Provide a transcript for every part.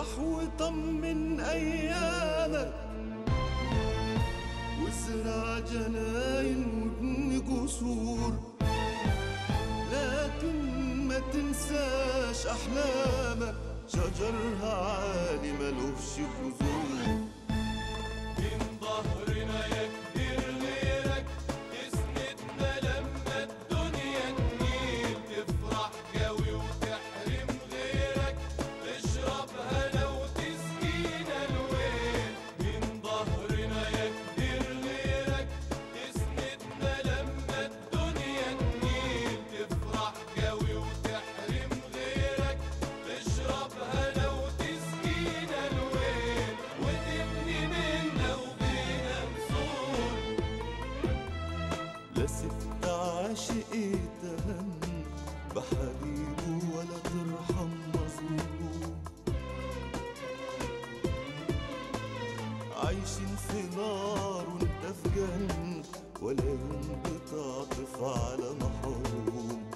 افرح وطمن ايامك وازرع جناين وابني قصور لكن ما تنساش احلامك شجرها عالي ملوش جذور من ظهرنا يا كبير غيرك تسندنا لما الدنيا تميل تفرح قوي وتحرم غيرك تشرب هنا وتسقينا الويل من ظهرنا يا كبير غيرك تسندنا لما الدنيا تميل تفرح قوي وتحرم غيرك تشرب هنا وتسقينا الويل وتبني منا وبينا نصور لا ست عاشق يتهم بحبيبه ولا ترحم مظلوم عايشين في نار وانت في جنة ولا يوم بتعطف على محروم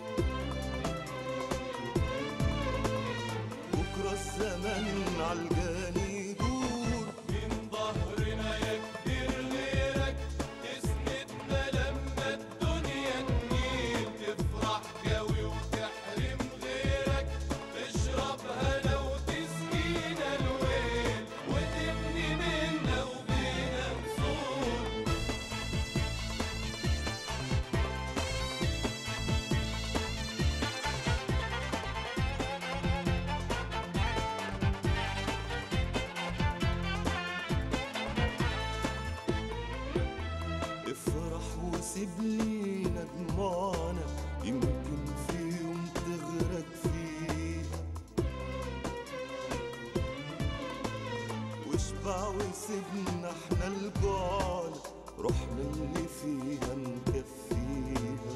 بكرة الزمن عالجاني يدور من ظهرنا يا كبير غيرك تسندنا لما الدنيا تميل تفرح قوي وتحرم غيرك تشرب هنا وتسقينا الويل وتبني منا وبينا نصور افرح وسيب لينا دموعنا يمكن في يوم تغرق فيها واشبع وسيبنا احنا الجوعنا روحنا اللي فيها نكفيها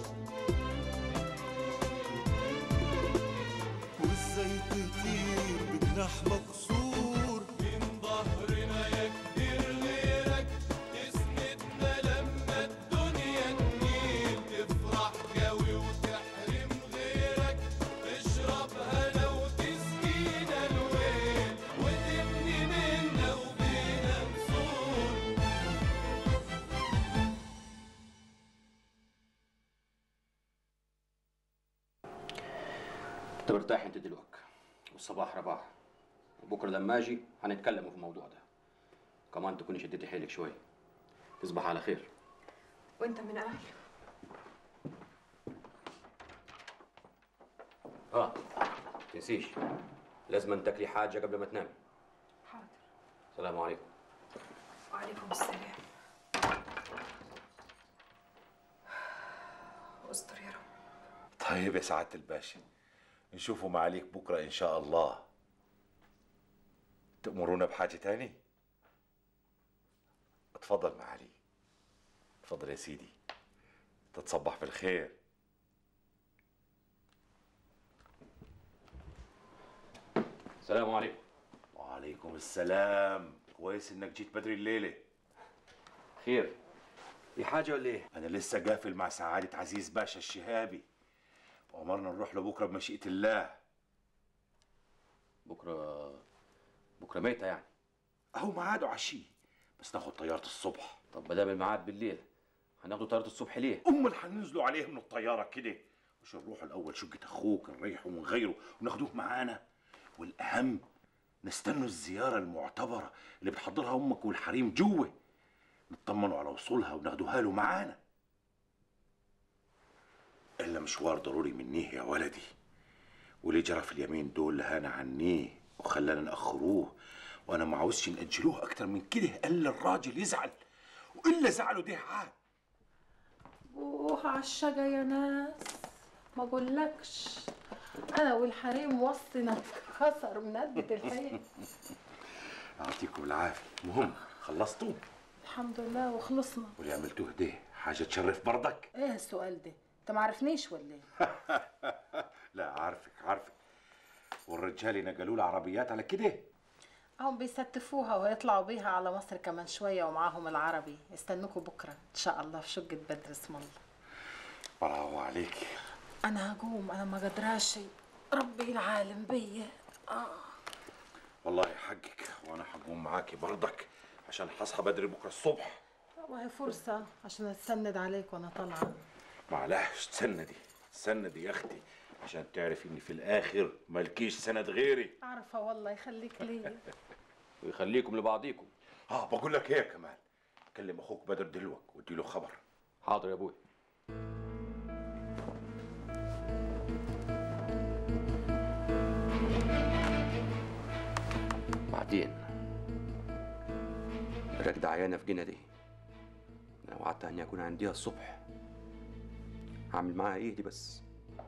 وازاي تطير بجناح مكسور من ظهرنا يا كبير غيرك تسندنا لما الدنيا تميل تفرح قوي وتحرم غيرك تشرب هنا وتسقينا الويل وتبني منا وبينا نصور انت مرتاح انت دلوقتي والصباح رباح وبكره لما اجي هنتكلموا في الموضوع ده كمان تكوني شديتي حيلك شوي تصبح على خير وانت من اهله اه تنسيش لازم تاكلي حاجه قبل ما تنامي حاضر السلام عليكم وعليكم السلام استر يا رب طيب يا سعادة الباشا نشوفه معاليك بكرة إن شاء الله تأمرونا بحاجة تاني اتفضل معالي اتفضل يا سيدي تتصبح بالخير السلام عليكم وعليكم السلام كويس انك جيت بدري الليلة خير في حاجه ولا ايه انا لسه قافل مع سعادة عزيز باشا الشهابي وأمرنا نروح له بكرة بمشيئة الله بكره بكره ميتة يعني أهو ميعاده عشيه بس ناخد طيارة الصبح طب ما دام الميعاد بالليل هناخدوا طياره الصبح ليه أمال هننزلوا عليه من الطيارة كده مش نروح الأول شقة أخوك نريحه من غيره وناخدوه معانا والأهم نستنوا الزيارة المعتبرة اللي بتحضرها أمك والحريم جوه نطمنوا على وصولها وناخدوها له معانا إلا مشوار ضروري منيه يا ولدي واللي جرى في اليمين دول لهانا عنيه وخلانا نأخروه وأنا ما عاوزش نأجلوه أكتر من كده إلا الراجل يزعل وإلا زعله ده عاد اوه عالشجا يا ناس ما بقولكش انا والحريم وسطنا خسر من قدة الحيل يعطيكم العافية مهم خلصتوا الحمد لله وخلصنا واللي عملتوه ده حاجة تشرف برضك ايه السؤال ده انت معرفنيش ولا ايه لا عارفك عارفك والرجال نقلوا له عربيات على كده هم بيستفوها ويطلعوا بيها على مصر كمان شوية ومعاهم العربي استنوكوا بكرة ان شاء الله في شقة بدر اسم الله برافو عليك انا هقوم انا ما قدراش ربي العالم بيا اه والله حقك وانا هقوم معاكي برضك عشان هصحى بدري بكره الصبح وهي فرصة عشان اتسند عليك وانا طالعة معلش تسندي تسندي يا اختي عشان تعرفي ان في الاخر مالكيش سند غيري عارفة والله يخليك ليا ويخليكم لبعضيكم اه بقول لك ايه يا كمال كلم اخوك بدر دلوك واديله خبر حاضر يا ابوي بعدين راكدة عيانة في جنة دي لو قعدت اني اكون عنديها الصبح هعمل معاها ايه دي بس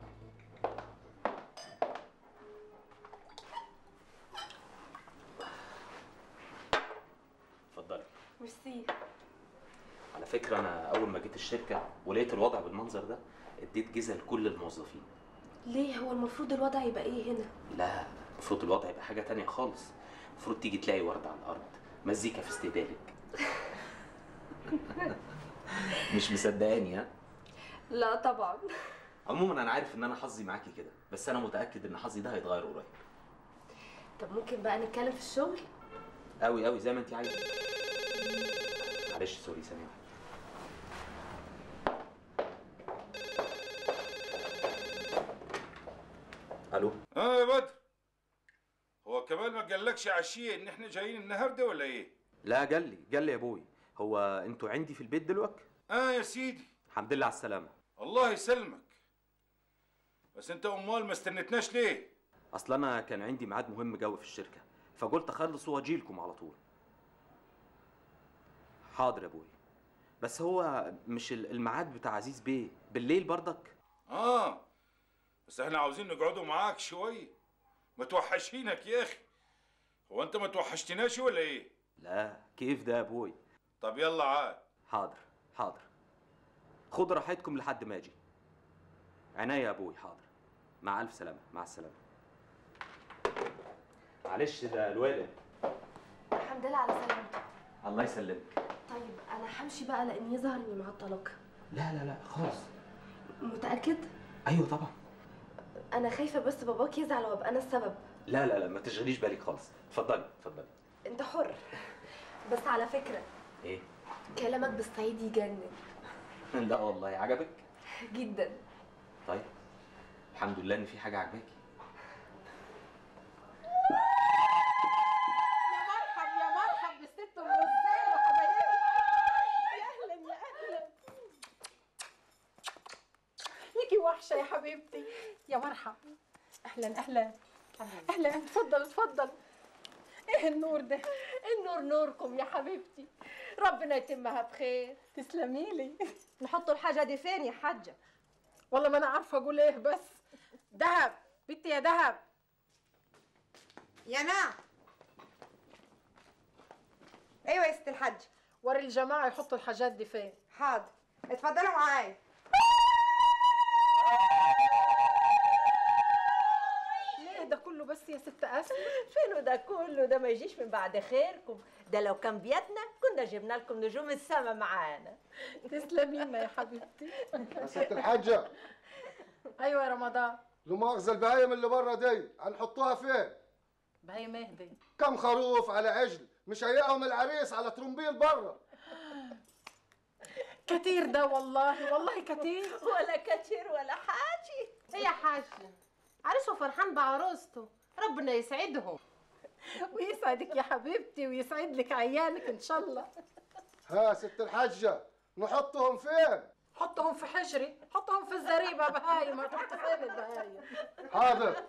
اتفضلي ميرسي على فكرة أنا أول ما جيت الشركة ولقيت الوضع بالمنظر ده اديت جزء لكل الموظفين ليه هو المفروض الوضع يبقى ايه هنا لا المفروض الوضع يبقى حاجة تانية خالص المفروض تيجي تلاقي ورد على الأرض مزيكا في استقبالك مش مصدقاني ها لا طبعا عموما أنا عارف إن أنا حظي معاكي كده بس أنا متأكد إن حظي ده هيتغير قريب طب ممكن بقى نتكلم في الشغل أوي أوي زي ما أنت عايزة معلش سوري ثانية واحدة. الو اه يا بدر هو كمال ما قالكش عشيه ان احنا جايين النهارده ولا ايه لا جالي جالي يا ابوي هو انتوا عندي في البيت دلوقتي اه يا سيدي الحمد لله على السلامه الله يسلمك بس انت امال ما استنتناش ليه اصل انا كان عندي ميعاد مهم جوي في الشركه فقلت اخلص واجي لكم على طول حاضر يا ابوي بس هو مش ال- الميعاد بتاع عزيز بيه بالليل برضك اه بس احنا عاوزين نقعدوا معاك شويه ما توحشينك يا اخي هو انت ما توحشتناش ولا ايه لا كيف ده يا ابوي طب يلا عاد حاضر حاضر خد راحتكم لحد ما اجي عينيا يا ابوي حاضر مع الف سلامه مع السلامه معلش ده الوالد الحمد لله على سلامتك الله يسلمك طيب انا همشي بقى لان يظهر اني معطلك لا لا لا خالص متاكد ايوه طبعا انا خايفه بس باباك يزعل وابقى انا السبب لا لا لا ما تشغليش بالك خالص اتفضلي اتفضلي انت حر بس على فكره ايه كلامك بالصعيدي يجنن لا والله عجبك جدا طيب الحمد لله ان في حاجه عجباكي يا مرحب يا مرحب بالست ام الزين وحبايبي يا اهلا يا اهلا ليكي وحشه يا حبيبتي يا مرحب اهلا اهلا اهلا اتفضل اتفضل ايه النور ده النور نوركم يا حبيبتي ربنا يتمها بخير تسلمي لي نحطوا الحاجة دي فين يا حاجة والله ما انا عارفه اقول ايه بس دهب بنتي يا دهب يا نعم ايوه يا ست الحاج وري الجماعه يحطوا الحاجات دي فين حاضر اتفضلوا معايا ليه ده كله بس يا ست اسماء فين ده كله ده ما يجيش من بعد خيركم ده لو كان بيدنا كنا جبنا لكم نجوم السما معانا تسلمي لنا يا حبيبتي يا ست الحاجة ايوه يا رمضان لو مؤاخذة البهايم اللي برا دي هنحطوها فين؟ بهي مهدي كم خروف على عجل مش هيقهم العريس على ترمبيل برا كتير ده والله والله كتير ولا كتير ولا حاجة ايه يا حاج عريسه فرحان بعروسته ربنا يسعدهم ويسعدك يا حبيبتي ويسعد لك عيالك ان شاء الله ها ست الحاجة نحطهم فين؟ حطهم في حجري حطهم في الزريبه بهايم هتحط فين البهايم حاضر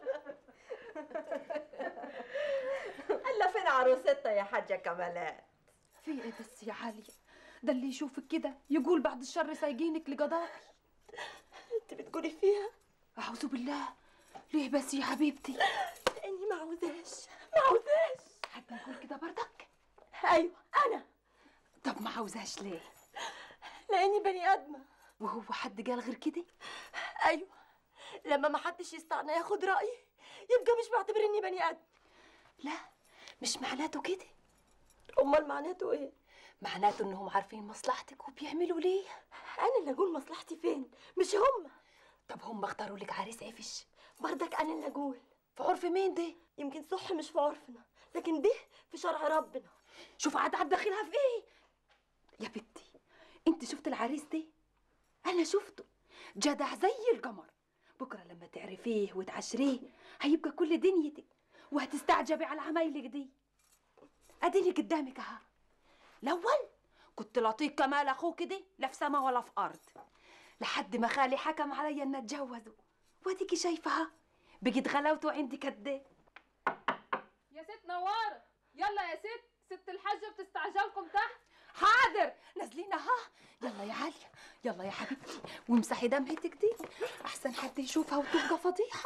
الا فين عروستنا يا حاجة كمالات في ايه بس يا علي ده اللي يشوفك كده يقول بعد الشر سايقينك لقضاء انت بتقولي فيها اعوذ بالله ليه بس يا حبيبتي لاني ما عاوزاش ما عاوزاش حد يقول كده برضك ايوه انا طب ما عاوزاش ليه لاني بني ادمه وهو حد قال غير كده ايوه لما ما حدش يستعنى ياخد رايي يبقى مش معتبرني بني ادم لا مش معناته كده امال معناته ايه معناته انهم عارفين مصلحتك وبيعملوا ليه انا اللي اقول مصلحتي فين مش هم طب هم اختاروا لك عريس عفش برضك انا اللي اقول في عرف مين ده يمكن صح مش في عرفنا لكن ده في شرع ربنا شوف عاد عاد داخلها في ايه يا بنتي انت شفت العريس ده انا شفته جدع زي القمر بكره لما تعرفيه وتعشريه هيبقى كل دنيتك وهتستعجبي على عمايلك دي اديني قدامك اها الاول كنت لطيق كمال اخوك دي لا في سما ولا في ارض لحد ما خالي حكم عليا ان اتجوزه واديكي شايفها بقيت غلاوته عندي قد ايه يا ست نوارة يلا يا ست ست الحاجة بتستعجلكم تحت حاضر نازلين اها يلا يا عليا يلا يا حبيبتي وامسحي دمعتك دي احسن حد يشوفها وتبقى فضيحه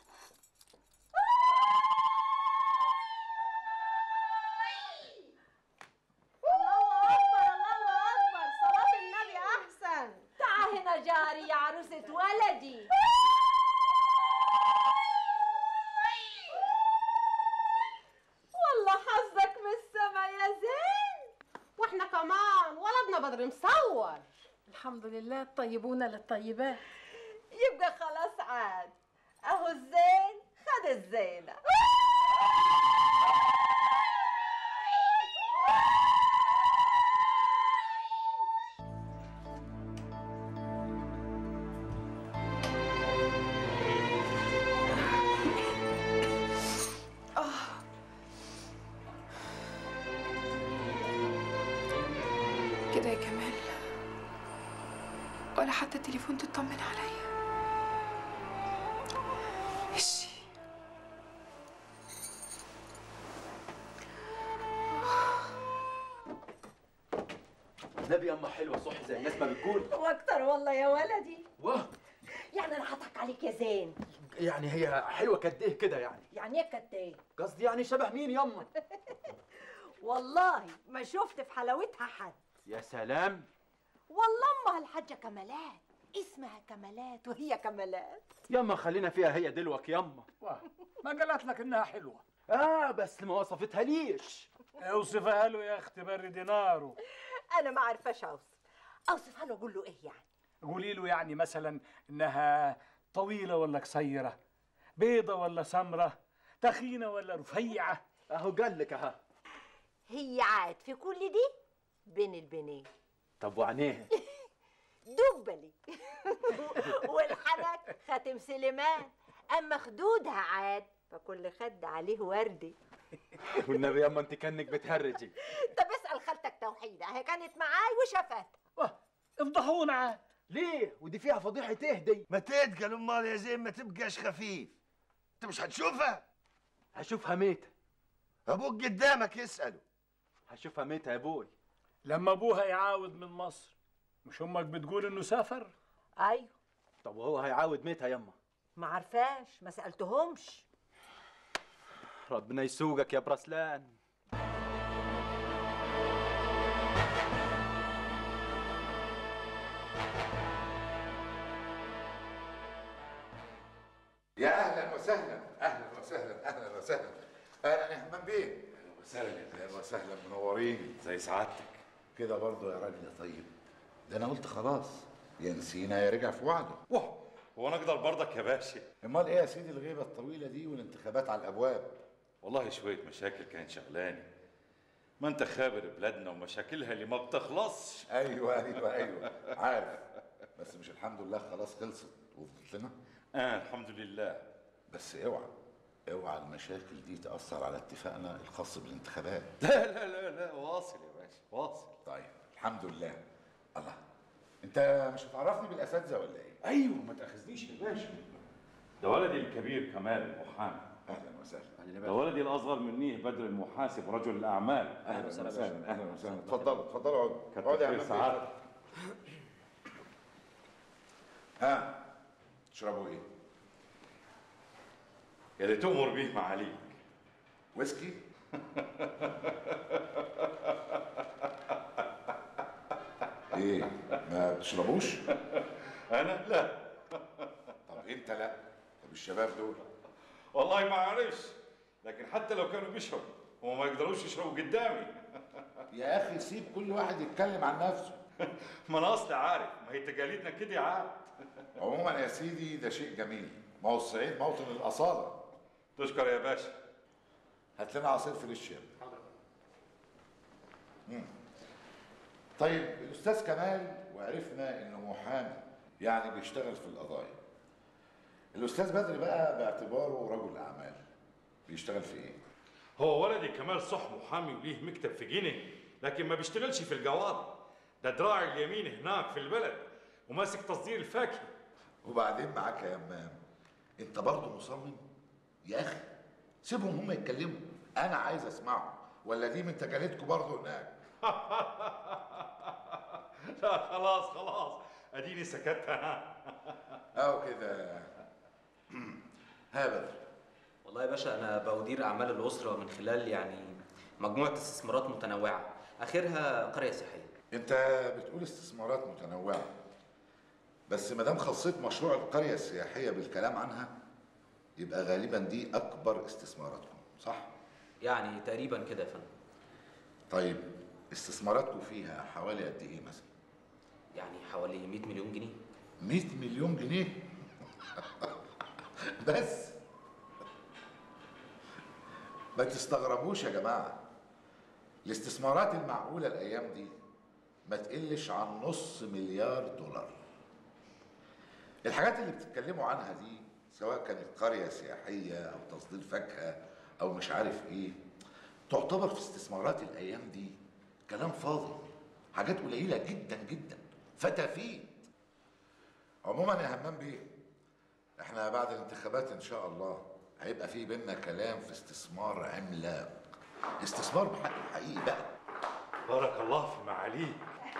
الله اكبر الله اكبر صلاة النبي احسن تعا هنا جاري يا عروسة ولدي والله حظك من السما يا زين واحنا كمان ولدنا بدر مصور الحمد لله الطيبون للطيبات يبقى خلاص عاد اهو الزين خد الزينة كده يا كمال ولا حتى تليفون تطمن عليا ايش نبي اما حلوه صح زي الناس ما بتقول واكتر والله يا ولدي واه يعني انا هضحك عليك يا زين يعني هي حلوه قد ايه كده يعني يعني ايه كانت ايه قصدي يعني شبه مين يما والله ما شفت في حلاوتها حد يا سلام والله امها الحاجه كمالات اسمها كمالات وهي كمالات يما خلينا فيها هي دلوك يما ما قالت لك انها حلوه اه بس ما وصفتها ليش اوصفها له يا اختي بري دينارو انا ما عارفاش اوصف اوصفها له اقول له ايه يعني قولي له يعني مثلا انها طويله ولا قصيره بيضه ولا سمره تخينه ولا رفيعه اهو قال لك اها هي عاد في كل دي بين البنين طب وعينيها دبلي والحنك خاتم سليمان اما خدودها عاد فكل خد عليه وردي والنبي يما انت كانك بتهرجي طب اسال خالتك توحيده هي كانت معاي وشافتها افضحونا عاد ليه ودي فيها فضيحه اهدي ما تتقل امال يا زين ما تبقاش خفيف انت مش هتشوفها هشوفها ميتة ابوك قدامك يساله هشوفها ميتة يا ابوي لما ابوها يعاود من مصر مش امك بتقول انه سافر ايوه طب وهو هيعاود ميتها يما ما عرفاش ما سالتهمش ربنا يسوقك يا برسلان يا اهلا وسهلا اهلا وسهلا اهلا وسهلا اهلا يا همام بيه اهلا وسهلا اهلا وسهلا منورين زي سعادتك كده برضه يا راجل يا طيب ده انا قلت خلاص يا نسينا يا رجع في وعده واه هو انا اقدر برضك يا باشا امال ايه يا سيدي الغيبه الطويله دي والانتخابات على الابواب والله شويه مشاكل كانت شغلاني ما انت خابر بلادنا ومشاكلها اللي ما بتخلصش ايوه ايوه ايوه عارف بس مش الحمد لله خلاص خلصت وفضلت لنا اه الحمد لله بس اوعى اوعى المشاكل دي تاثر على اتفاقنا الخاص بالانتخابات لا لا لا لا واصل يا باشا واصل طيب الحمد لله الله انت مش هتعرفني بالاساتذه ولا ايه ايوه ما تاخذنيش يا باشا ده ولدي الكبير كمال المحامي اهلا وسهلا ده ولدي الاصغر مني بدر المحاسب رجل الاعمال اهلا وسهلا اهلا وسهلا اتفضلوا اتفضلوا اقعدوا كتر اقعدوا يا خير عم سعادتك. ها تشربوا ايه؟ اللي تؤمر به معاليك ويسكي؟ ايه ما بتشربوش؟ انا لا طب انت لا طب الشباب دول والله ما عارفش لكن حتى لو كانوا بيشربوا هم ما يقدروش يشربوا قدامي يا اخي سيب كل واحد يتكلم عن نفسه ما انا اصلي عارف ما هي تقاليدنا كده يا عاد عموما يا سيدي ده شيء جميل ما هو الصعيد موطن الاصاله تشكر يا باشا هات لنا عصير فريش يا ابني. مم. طيب الاستاذ كمال وعرفنا انه محامي يعني بيشتغل في القضايا الاستاذ بدري بقى باعتباره رجل اعمال بيشتغل في ايه هو ولدي كمال صح محامي وليه مكتب في جنة لكن ما بيشتغلش في الجواد ده دراع اليمين هناك في البلد وماسك تصدير الفاكهة وبعدين معاك يا امام انت برضه مصمم يا اخي سيبهم هم يتكلموا انا عايز اسمعهم ولا دي من تجارتكم برضه هناك لا خلاص خلاص اديني سكت انا او كده ها بدر والله يا باشا انا بأدير اعمال الاسره من خلال يعني مجموعه استثمارات متنوعه اخرها قريه سياحيه انت بتقول استثمارات متنوعه بس ما دام خصيت مشروع القريه السياحيه بالكلام عنها يبقى غالبا دي اكبر استثماراتكم صح يعني تقريبا كده يا فندم طيب استثماراتكم فيها حوالي قد ايه مثلا يعني حوالي 100 مليون جنيه 100 مليون جنيه بس ما تستغربوش يا جماعه الاستثمارات المعقوله الايام دي ما تقلش عن نص مليار دولار الحاجات اللي بتتكلموا عنها دي سواء كانت قريه سياحيه او تصدير فاكهه او مش عارف ايه تعتبر في استثمارات الايام دي كلام فاضي حاجات قليله جدا جدا فتافيت عموما يا همام بيه احنا بعد الانتخابات ان شاء الله هيبقى في بينا كلام في استثمار عملاق استثمار بحق الحقيقي بقى بارك الله في معاليه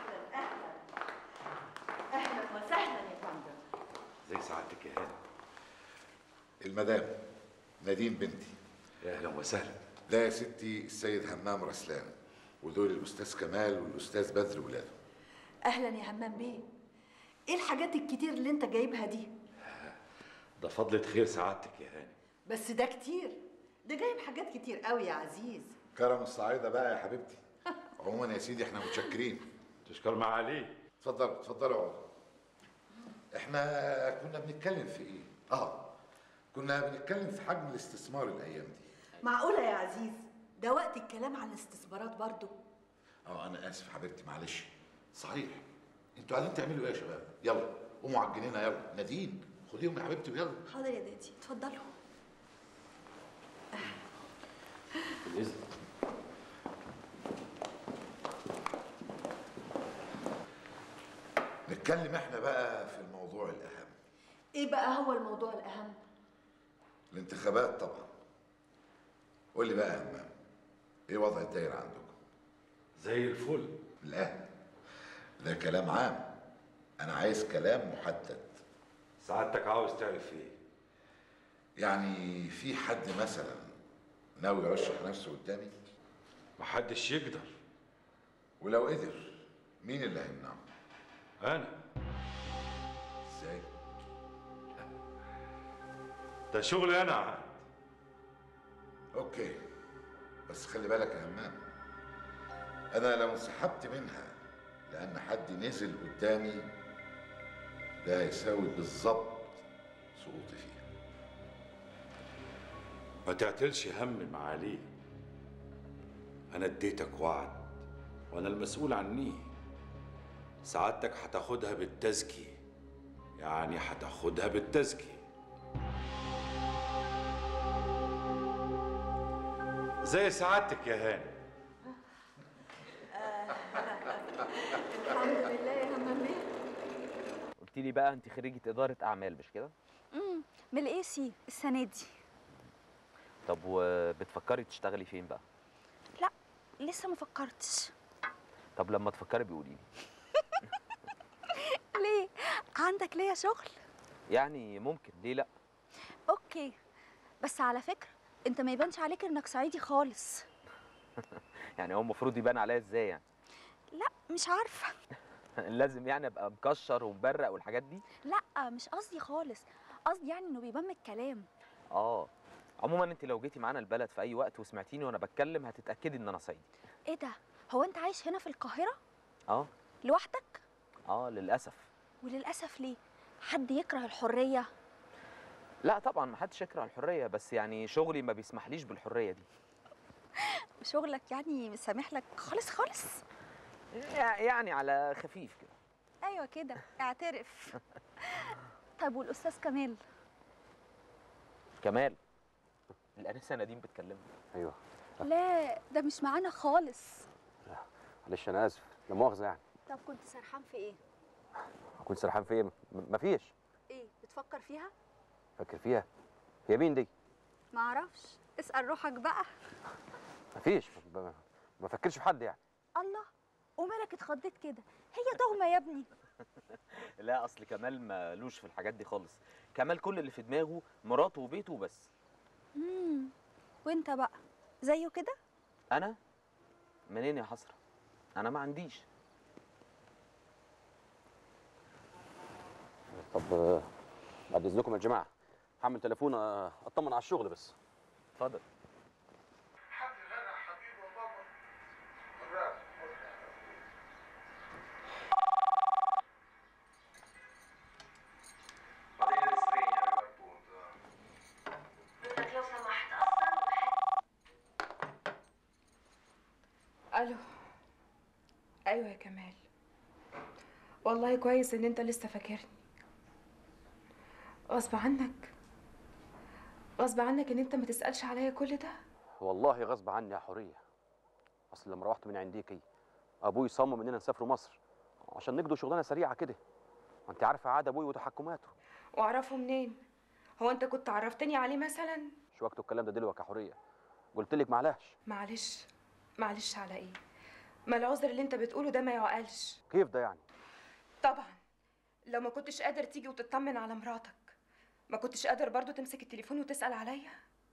اهلا وسهلا يا فندم زي سعادتك يا هاني المدام نادين بنتي يا اهلا وسهلا ده يا ستي السيد همام رسلان ودول الاستاذ كمال والاستاذ بدر ولاده اهلا يا همام بيه ايه الحاجات الكتير اللي انت جايبها دي ده فضلة خير سعادتك يا هاني بس ده كتير ده جايب حاجات كتير قوي يا عزيز كرم الصعايده بقى يا حبيبتي عموما يا سيدي احنا متشكرين تشكر معاليه اتفضل اتفضلوا اقعدوا احنا كنا بنتكلم في ايه اه كنا بنتكلم في حجم الاستثمار الايام دي معقولة يا عزيز ده وقت الكلام عن الاستثمارات برضو اه انا اسف حبيبتي معلش صحيح انتوا قاعدين تعملوا ايه يا شباب يلا قوموا على الجنينه يلا نادين خديهم يا حبيبتي ويلا حاضر يا دادي اتفضلوا بالاذن نتكلم احنا بقى في الموضوع الاهم ايه بقى هو الموضوع الاهم الانتخابات طبعا قول لي بقى يا همام ايه وضع الدايره عندكم زي الفل لا ده كلام عام انا عايز كلام محدد سعادتك عاوز تعرف ايه يعني في حد مثلا ناوي يرشح نفسه قدامي محدش يقدر ولو قدر مين اللي هيمنعه انا ازاي ده شغلي انا عاد اوكي بس خلي بالك يا همام انا لو انسحبت منها لان حد نزل قدامي ده هيساوي بالظبط سقوطي فيها ما تعتلش هم معاليه انا اديتك وعد وانا المسؤول عني سعادتك هتاخدها بالتزكي يعني هتاخدها بالتزكي زي سعادتك يا هاني الحمد لله يا همام بيه قلت لي بقى انت خريجه اداره اعمال مش كده امم من الاي سي السنه دي طب وبتفكري تشتغلي فين بقى لا لسه ما فكرتش طب لما تفكري بيقولي لي ليه عندك ليا شغل يعني ممكن ليه لا اوكي بس على فكره انت ما يبانش عليك انك صعيدي خالص يعني هو المفروض يبان عليا ازاي يعني لا مش عارفه لازم يعني ابقى مكشر ومبرق والحاجات دي لا مش قصدي خالص قصدي يعني انه بيبان من الكلام اه عموما انت لو جيتي معانا البلد في اي وقت وسمعتيني وانا بتكلم هتتاكدي ان انا صعيدي ايه ده هو انت عايش هنا في القاهره اه لوحدك اه للاسف وللاسف ليه حد يكره الحريه لا طبعا ما حدش يكره الحريه بس يعني شغلي ما بيسمحليش بالحريه دي شغلك يعني مسامح لك خالص خالص يع- يعني على خفيف كده ايوه كده اعترف طيب والاستاذ كمال كمال الانسه نديم بتكلمني ايوه لا ده مش معانا خالص معلش انا اسف لا مؤاخذه يعني طب كنت سرحان في ايه كنت سرحان في ايه م- مفيش ايه بتفكر فيها فاكر فيها هي مين دي معرفش اسال روحك بقى مفيش ب- ب- ما بفكرش في حد يعني الله ومالك اتخضيت كده هي تهمه يا ابني لا اصل كمال مالوش في الحاجات دي خالص كمال كل اللي في دماغه مراته وبيته وبس امم وانت بقى زيه كده انا منين يا حسره انا ما عنديش طب آه، بعد اذنكم يا جماعه هعمل تليفون آه، اطمن على الشغل بس اتفضل لو سمحت الو ايوه يا كمال والله كويس ان انت لسه فاكرني غصب عنك غصب عنك ان انت ما تسالش عليا كل ده والله غصب عني يا حوريه اصل لما روحت من عنديكي ابوي صمم اننا نسافروا مصر عشان نقضوا شغلانه سريعه كده ما انت عارفه عاد ابوي وتحكماته واعرفه منين هو انت كنت عرفتني عليه مثلا مش وقته الكلام ده دلوقتي يا حوريه قلت لك معلش معلش معلش على ايه ما العذر اللي انت بتقوله ده ما يعقلش كيف ده يعني طبعا لو ما كنتش قادر تيجي وتطمن على مراتك ما كنتش قادر برضو تمسك التليفون وتسأل عليا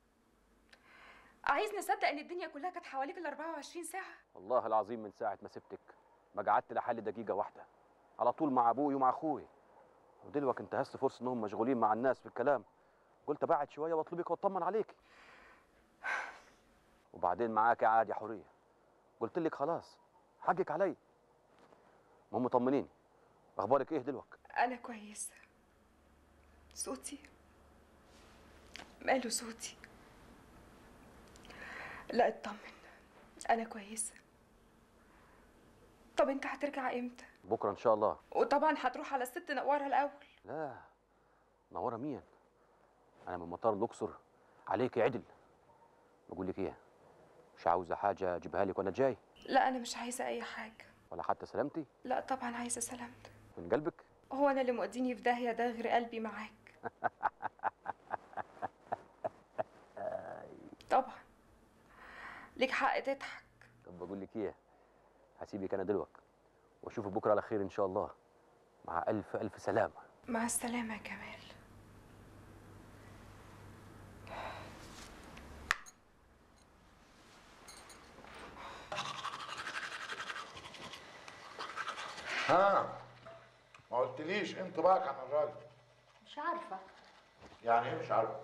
عايز نصدق ان الدنيا كلها كانت حواليك ال 24 ساعة والله العظيم من ساعه ما سبتك ما قعدت لحالي دقيقه واحده على طول مع ابوي ومع اخوي ودلوقتي انتهزت فرصه انهم مشغولين مع الناس في الكلام قلت ابعد شويه واطلبك واطمن عليك وبعدين معاك عادي يا حوريه قلت لك خلاص حقك علي هم مطمنين اخبارك ايه دلوقتي انا كويسة صوتي ماله صوتي لا اطمن انا كويسة طب انت هترجع امتى بكره ان شاء الله وطبعا هتروح على الست نوارها الاول لا نورة مين انا من مطار الاقصر عليك عدل بقول لك ايه مش عاوزه حاجه اجيبها لك وانا جاي لا انا مش عايزة اي حاجة ولا حتى سلامتي لا طبعا عايزة سلامتك من قلبك هو انا اللي موديني في داهية ده غير قلبي معاك طبعا ليك حق تضحك طب بقول لك ايه هسيبك انا دلوقتي واشوفك بكره على خير ان شاء الله مع الف الف سلامه مع السلامة يا كمال ها ما قلتليش انطباعك عن الراجل مش عارفة يعني ايه مش عارف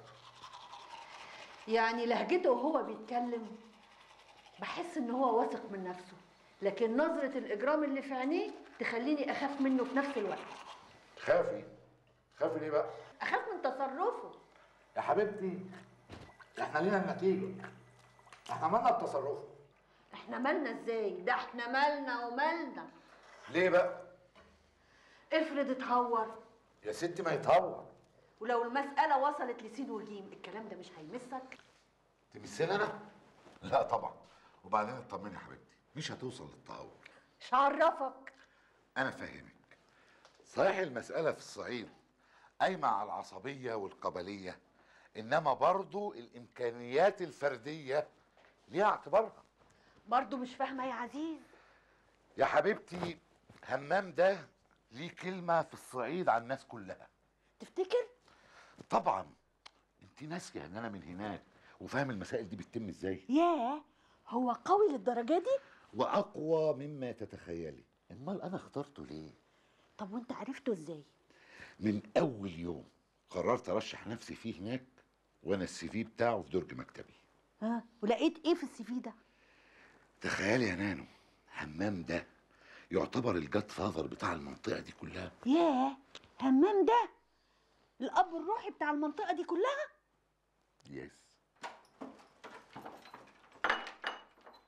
يعني لهجته وهو بيتكلم بحس ان هو واثق من نفسه لكن نظرة الإجرام اللي في عينيه تخليني أخاف منه في نفس الوقت خافي خافي ليه بقى أخاف من تصرفه يا حبيبتي احنا لينا النتيجة احنا مالنا بتصرفه احنا مالنا ازاي ده احنا مالنا ومالنا ليه بقى افرض اتهور يا ستي ما يتهور ولو المسألة وصلت لسين وجيم الكلام ده مش هيمسك تمثل انا لا طبعا وبعدين اطمني يا حبيبتي مش هتوصل للتهور مش عرفك انا فاهمك صحيح المسألة في الصعيد قايمة على العصبية والقبلية انما برضو الامكانيات الفردية ليها اعتبارها برضو مش فاهمة يا عزيز يا حبيبتي همام ده ليه كلمة في الصعيد على الناس كلها تفتكر طبعا انت ناسية ان انا من هناك وفاهم المسائل دي بتتم ازاي ياه هو قوي للدرجة دي واقوى مما تتخيلي امال انا اخترته ليه طب وانت عرفته ازاي من اول يوم قررت ارشح نفسي فيه هناك وانا السي في بتاعه في درج مكتبي ها ولقيت ايه في السي في ده تخيلي يا نانو همام ده يعتبر الجاد فاذر بتاع المنطقه دي كلها ياه همام ده الاب الروحي بتاع المنطقة دي كلها يس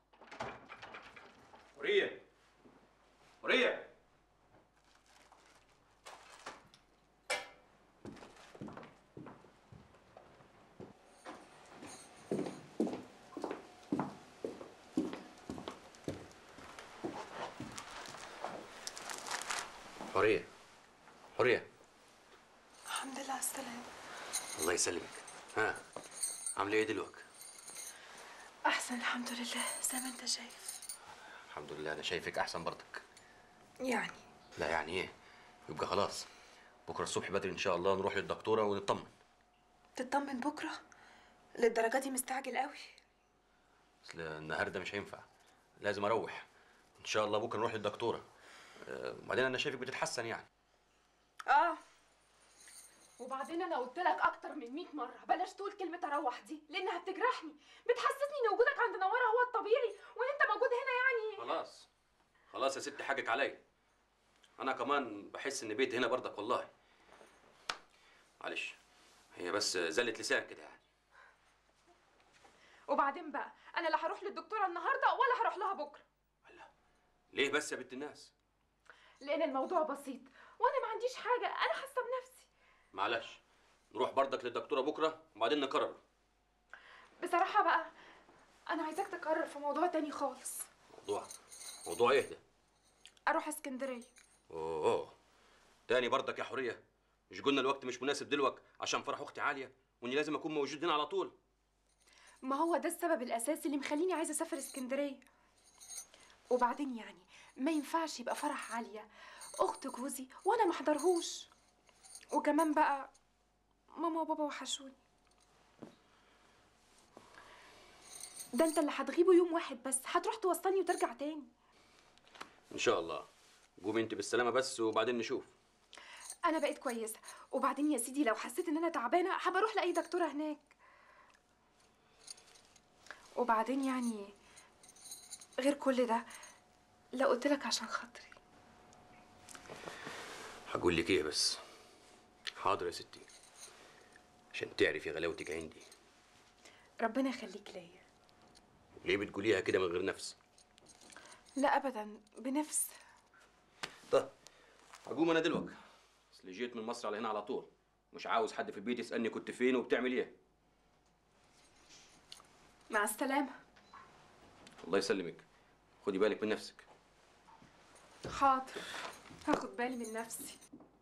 حوريه حوريه حوريه حوريه الحمد لله على السلامة الله يسلمك ها عامله ايه دلوقتي أحسن الحمد لله زي ما أنت شايف الحمد لله انا شايفك احسن برضك يعني لا يعني ايه يبقى خلاص بكره الصبح بدري ان شاء الله نروح للدكتوره ونطمن تطمن بكرة للدرجة دي مستعجل قوي اصل النهارده مش هينفع لازم اروح ان شاء الله بكره نروح للدكتوره آه، وبعدين انا شايفك بتتحسن يعني اه وبعدين انا قلت لك اكتر من 100 مره بلاش تقول كلمه اروح دي لانها بتجرحني بتحسسني ان وجودك عند نواره هو الطبيعي وان انت موجود هنا يعني خلاص خلاص يا ستي حقك عليا انا كمان بحس ان بيتي هنا برضك والله معلش هي بس زلة لسان كده يعني وبعدين بقى انا لا هروح للدكتوره النهارده ولا هروح لها بكره ليه بس يا بنت الناس لان الموضوع بسيط وانا ما عنديش حاجه انا حاسه بنفسي معلش نروح برضك للدكتوره بكره وبعدين نقرر بصراحه بقى انا عايزاك تقرر في موضوع تاني خالص موضوع موضوع ايه ده اروح اسكندريه اوه أوه. تاني برضك يا حوريه مش قلنا الوقت مش مناسب دلوقتي عشان فرح اختي عاليه واني لازم اكون موجود هنا على طول ما هو ده السبب الاساسي اللي مخليني عايزه اسافر اسكندريه وبعدين يعني ما ينفعش يبقى فرح عاليه اخت جوزي وانا ما احضرهوش وكمان بقى ماما وبابا وحشوني ده انت اللي هتغيبوا يوم واحد بس هتروح توصلني وترجع تاني ان شاء الله قومي انت بالسلامه بس وبعدين نشوف انا بقيت كويسه وبعدين يا سيدي لو حسيت ان انا تعبانه هبقى اروح لاي دكتوره هناك وبعدين يعني غير كل ده لو قلت لك عشان خاطري هقول لك ايه بس حاضر يا ستي عشان تعرفي غلاوتك عندي ربنا يخليك ليا ليه بتقوليها كده من غير نفس لا ابدا بنفس طب هقوم انا دلوقتي اصل جيت من مصر على هنا على طول مش عاوز حد في البيت يسالني كنت فين وبتعمل ايه مع السلامه الله يسلمك خدي بالك من نفسك حاضر هاخد بالي من نفسي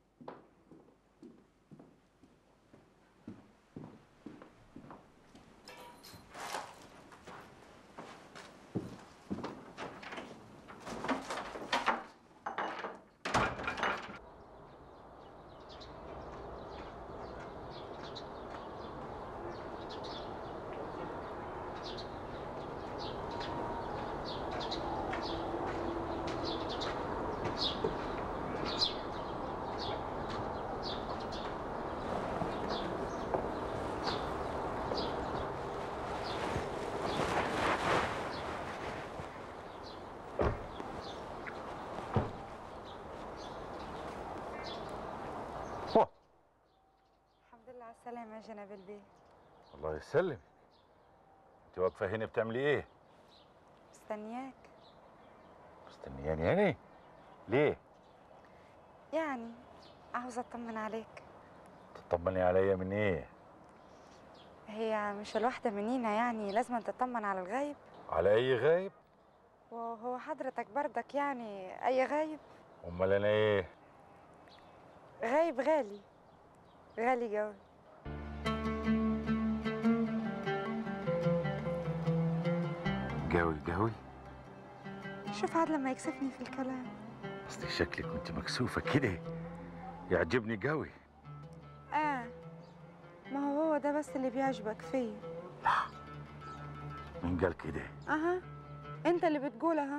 الحمد لله على السلامة يا جناب البيه الله يسلمك انت واقفه هنا بتعملي ايه مستنياك مستنياني يعني ليه يعني عاوزة اطمن عليك تطمني عليا من ايه هي مش الواحدة منينا يعني لازم تطمن على الغايب على اي غايب وهو حضرتك بردك يعني اي غايب امال انا ايه غايب غالي غالي قوي جاوي جاوي شوف عاد لما يكسفني في الكلام اصلي شكلك كنت مكسوفه كده يعجبني قوي اه ما هو هو ده بس اللي بيعجبك فيه مين قال كده اها انت اللي بتقولها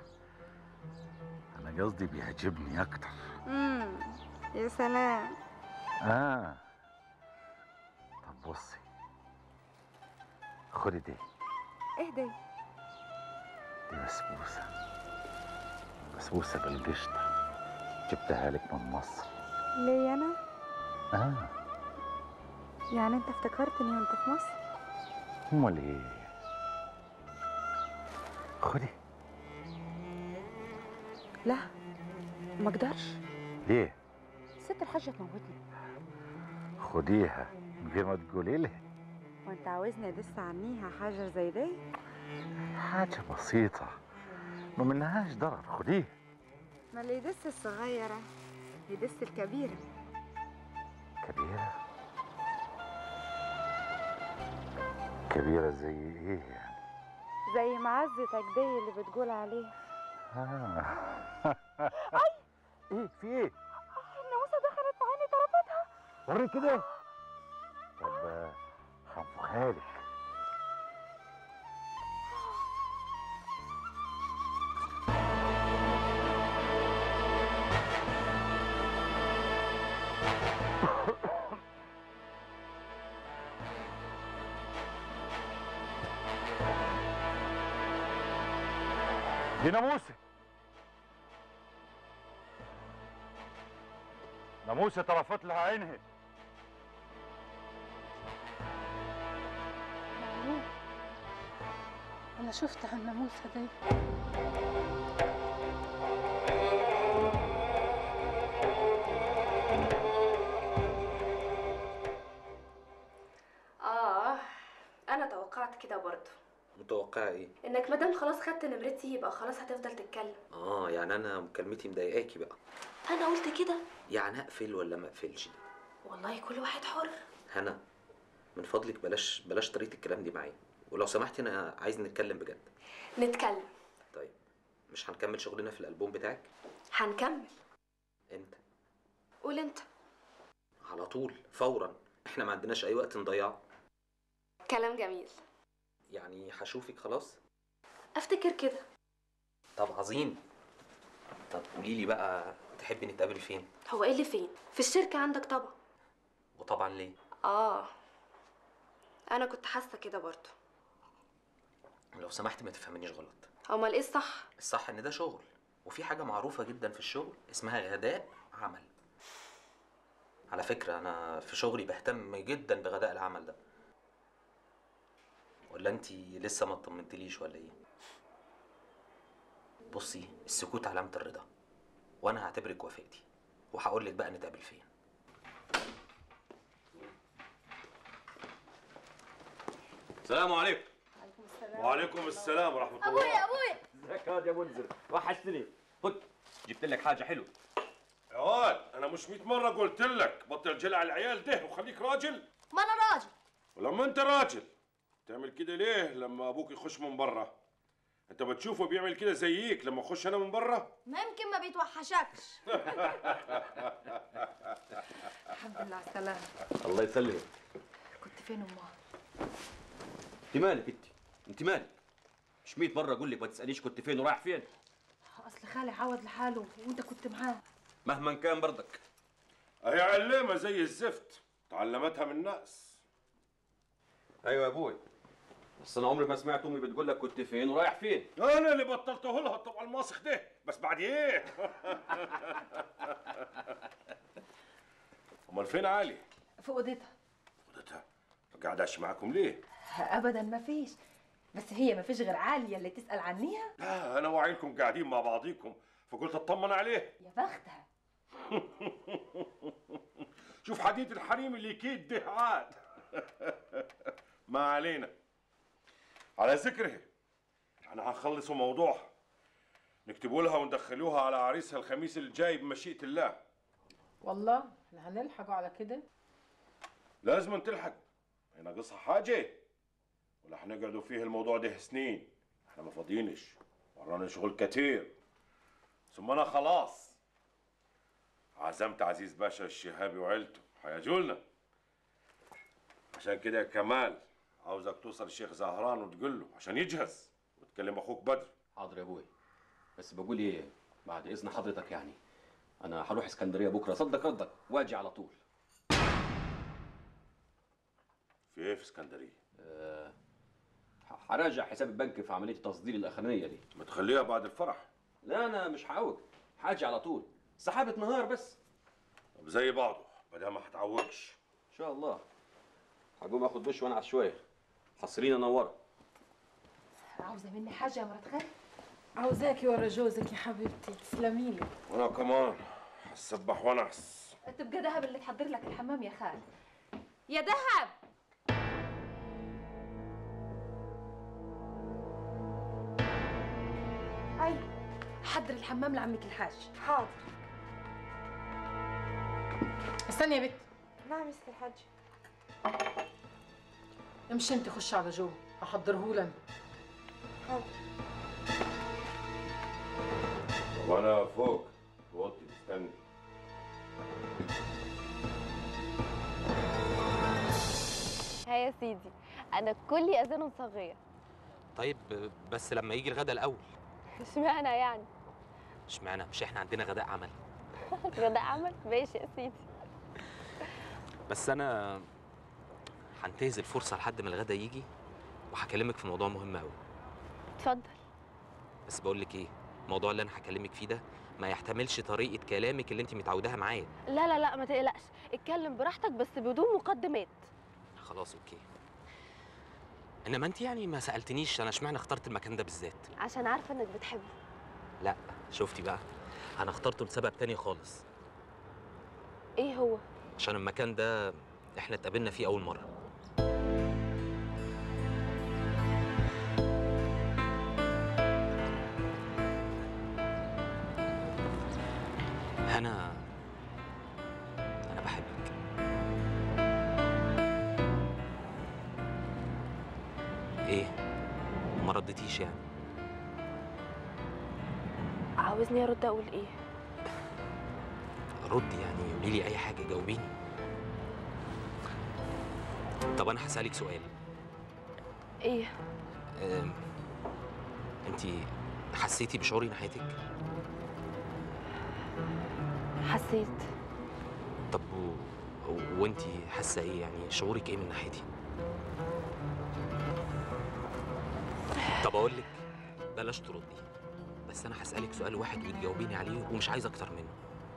انا قصدي بيعجبني اكتر امم يا سلام اه طب بصي خدي دي اهدي دي بسبوسه بسبوسه بالقشطه جبتها لك من مصر ليه انا اه يعني انت افتكرتني وانت في مصر امال ايه خدي لا ما اقدرش ليه ست الحاجه تموتني خديها من غير ما تقولي لها وانت عاوزني ادس عنيها حاجه زي دي حاجة بسيطة ما منهاش ضرر خديها ما اللي يدس الصغيره يدس الكبيره كبيرة كبيرة زي ايه يعني زي معزتك دي اللي بتقول عليه آه. ايه في ايه الناموسه دخلت في عيني ضربتها وري كده طب آه، هنفخها لك دي ناموسة ناموسة طرفت لها عينها معلوم انا شفت عن الناموسه دي اه انا توقعت كده برضه متوقعه ايه انك مادام خلاص خدت نمرتي يبقى خلاص هتفضل تتكلم اه يعني انا مكالمتي مضايقاكي بقى انا قلت كده يعني اقفل ولا ما اقفلش والله كل واحد حر هنا من فضلك بلاش بلاش طريقه الكلام دي معايا ولو سمحتي انا عايز نتكلم بجد نتكلم طيب مش هنكمل شغلنا في الالبوم بتاعك هنكمل امتى قول انت على طول فورا احنا ما عندناش اي وقت نضيعه كلام جميل يعني هشوفك خلاص افتكر كده طب عظيم طب قولي لي بقى تحبي نتقابل فين هو ايه اللي فين في الشركه عندك طبعا وطبعا ليه اه انا كنت حاسه كده برضه لو سمحت ما تفهمنيش غلط امال ايه الصح الصح ان ده شغل وفي حاجه معروفه جدا في الشغل اسمها غداء عمل على فكره انا في شغلي بهتم جدا بغداء العمل ده ولا انت لسه ما اطمنتليش ولا ايه بصي السكوت علامه الرضا وانا هعتبرك وافقتي وهقول لك بقى نتقابل فين السلام عليكم وعليكم السلام ورحمة الله ابويا ابويا ازيك يا واد يا منذر وحشتني خد جبت لك حاجه حلوه يا واد أنا مش 100 مرة قلت لك بطل جلع العيال ده وخليك راجل ما انا راجل ولما أنت راجل تعمل كده ليه لما أبوك يخش من برا أنت بتشوفه بيعمل كده زيك لما أخش أنا من برا ما يمكن ما بيتوحشكش الحمد لله على السلامة الله يسلمك كنت فين امها؟ انت مالك انت انت مالك مش 100 مره اقول لك ما تسالنيش كنت فين ورايح فين اصل خالي عوض لحاله وانت كنت معاه مهما كان برضك هي علامة زي الزفت تعلمتها من الناس ايوه يا ابوي بس انا عمري ما سمعت امي بتقول لك كنت فين ورايح فين أنا اللي بطلته لها طبعا الماسخ ده بس بعد إيه؟ أمال فين علي؟ في اوضتها ودتها ما قعداش معاكم ليه؟ ابدا ما فيش بس هي ما فيش غير عاليه اللي تسال عنيها لا أنا وعيلكم قاعدين مع بعضيكم فقلت أطمن عليه يا بختها شوف حديد الحريم اللي كيد ده عاد ما علينا على ذكره احنا هنخلصوا موضوع نكتبوا لها وندخلوها على عريسها الخميس الجاي بمشيئة الله والله احنا هنلحقوا على كده لازم تلحق هي ناقصها حاجة ولا هنقعدوا فيه الموضوع ده سنين احنا ما فاضيينش ورانا شغل كتير ثم انا خلاص عزمت عزيز باشا الشهابي وعيلته هيجولنا عشان كده يا كمال عاوزك توصل الشيخ زهران وتقول له عشان يجهز وتكلم اخوك بدر حاضر يا ابوي بس بقول ايه بعد اذن حضرتك يعني انا هروح اسكندريه بكره صدق ردك واجي على طول في ايه في اسكندريه أه هراجع حساب البنك في عمليه التصدير الاخرانيه دي ما تخليها بعد الفرح لا انا مش هعوج حاجه على طول سحابه نهار بس طب زي بعضه بدل ما هتعوجش ان شاء الله هقوم اخد دش وانعس شويه حصرينا نوره عاوزه مني حاجه يا مرات خالي عاوزاكي ورا جوزك يا حبيبتي تسلمي لي وانا كمان هسبح ونعس تبقى دهب اللي تحضر لك الحمام يا خال يا دهب اي حضر الحمام لعمك الحاج حاضر استني يا بت نعم يا ست الحاج امشي انت خش على جو احضره لنا حاضر وانا فوق وطي استني ها يا سيدي انا كلي اذان صاغيه طيب بس لما يجي الغدا الاول اشمعنى يعني اشمعنى مش احنا عندنا غداء عمل غداء عمل ماشي يا سيدي بس انا هنتهز الفرصه لحد ما الغدا يجي وهكلمك في موضوع مهم قوي اتفضل بس بقول لك ايه الموضوع اللي انا هكلمك فيه ده ما يحتملش طريقه كلامك اللي انت متعوداها معايا لا لا لا ما تقلقش اتكلم براحتك بس بدون مقدمات خلاص اوكي انما انت يعني ما سالتنيش انا اشمعنى اخترت المكان ده بالذات عشان عارفه انك بتحبه لا شفتي بقى انا اخترته لسبب تاني خالص ايه هو عشان المكان ده احنا اتقابلنا فيه اول مره هنا انا بحبك ايه ما ردتيش يعني عاوزني ارد اقول ايه ردي يعني قولي لي اي حاجه جاوبيني طب انا هسالك سؤال ايه أم... انت حسيتي بشعوري ناحيتك حسيت طب و... وانت حاسه ايه يعني شعورك ايه من ناحيتي طب اقول لك بلاش تردي بس انا هسالك سؤال واحد وتجاوبيني عليه ومش عايز اكتر منه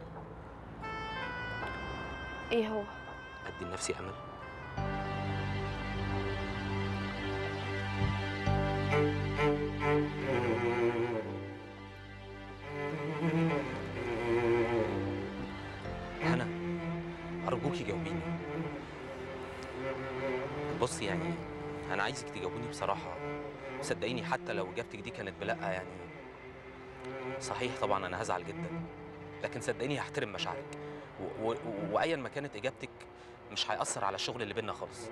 ايه هو ادي لنفسي امل هنا ارجوكي جاوبيني بصي يعني انا عايزك تجاوبيني بصراحه صدقيني حتى لو اجابتك دي كانت بلا يعني صحيح طبعا انا هزعل جدا لكن صدقيني هحترم مشاعرك و- و- وايا ما كانت اجابتك مش هيأثر على الشغل اللي بينا خالص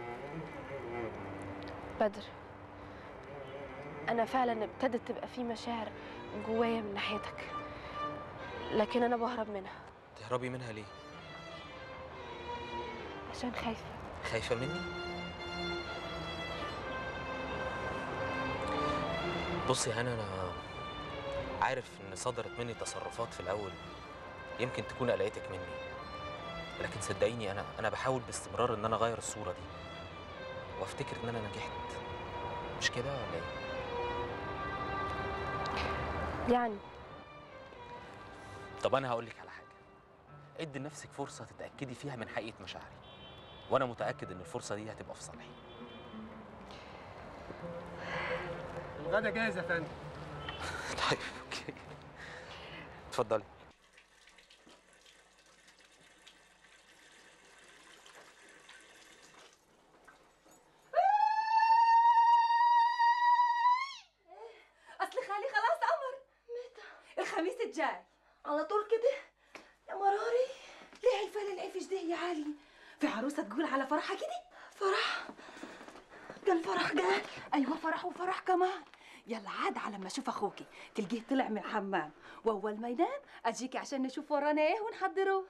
بدر انا فعلا ابتدت تبقى في مشاعر جوايا من ناحيتك لكن انا بهرب منها تهربي منها ليه عشان خايفه خايفه مني بصي يا هنا انا عارف ان صدرت مني تصرفات في الاول يمكن تكون قلقتك مني لكن صدقيني انا انا بحاول باستمرار ان انا اغير الصوره دي وافتكر ان انا نجحت مش كده ولا ايه يعني طب انا هقول لك على حاجه ادي لنفسك فرصه تتاكدي فيها من حقيقه مشاعري وانا متاكد ان الفرصه دي هتبقى في صالحي الغدا جاهز يا فندم طيب اوكي اتفضلي اصل خالي خلاص امر متى الخميس الجاي على طول كده يا مراري ليه الفال العفش ده يا علي في عروسه تقول على فرحها كده فرح قال فرح قال ايوه فرح وفرح كمان يلا عاد على ما اشوف اخوكي تلقيه طلع من الحمام واول ما ينام اجيكي عشان نشوف ورانا ايه ونحضره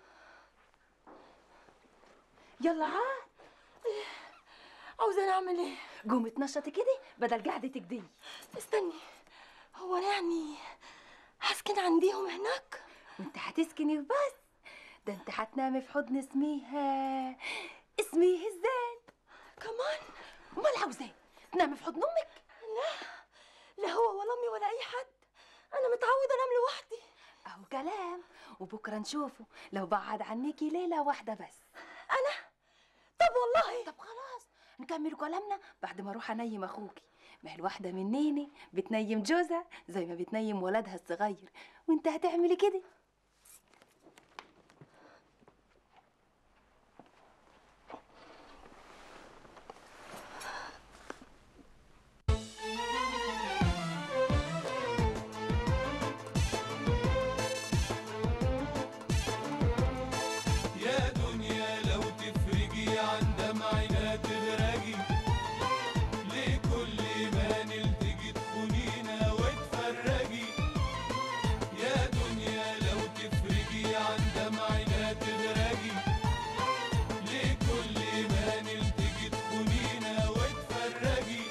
يلا عاد عاوزة نعمل ايه؟ قومي اتنشطي كده بدل قعدتك دي استني هو انا يعني هسكن عنديهم هناك وانت هتسكني وبس ده انت هتنامي في حضن اسميها اسميه الزين كمان امال عاوزة ايه؟ تنامي في حضن امك لا لا هو ولا امي ولا اي حد انا متعودة انام لوحدي اهو كلام وبكره نشوفه لو بعد عنيكي ليلة واحدة بس انا طب والله طب خلاص نكمل كلامنا بعد ما اروح انيم اخوكي ما هي الواحده منيني بتنيم جوزها زي ما بتنيم ولدها الصغير وانت هتعملي كده يا دنيا لو تفرجي عن دمعنا تغرقي لكل ما نلتقي تخونينا وتفرجي يا دنيا لو تفرجي عن دمعنا تغرقي لكل ما نلتقي تخونينا وتفرجي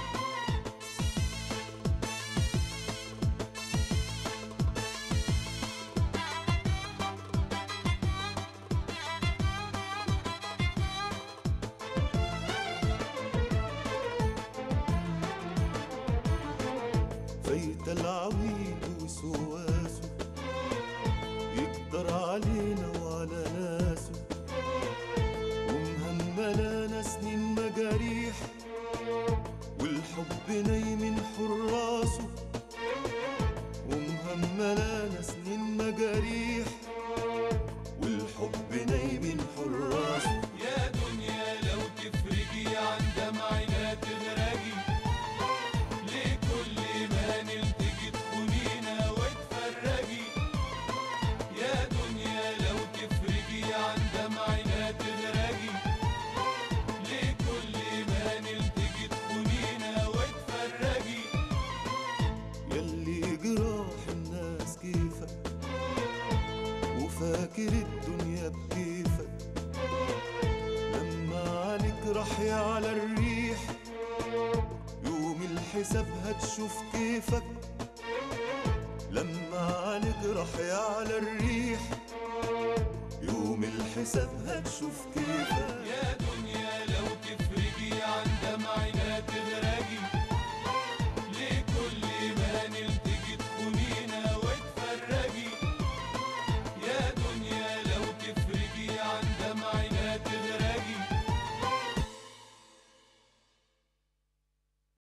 فايت العويل وسواسه يقدر علينا وعلى ناسه ومهملانا سنين مجاريح والحب نايم حراسه ومهملانا سنين مجاريح والحب نايم حراسه يا دنيا لو تفرجي عن دمعنا تغرقي لكل ما نلتقي تخونينا وتفرجي يا دنيا لو تفرجي عن دمعنا تغرقي لكل ما نلتقي تخونينا وتفرجي يلي جراح الناس كيفك وفاكر الدنيا بكيفك لما عليك راح على الريح يوم الحساب هتشوف كيفك لما عليك راح على الريح يوم الحساب هتشوف كيفك يا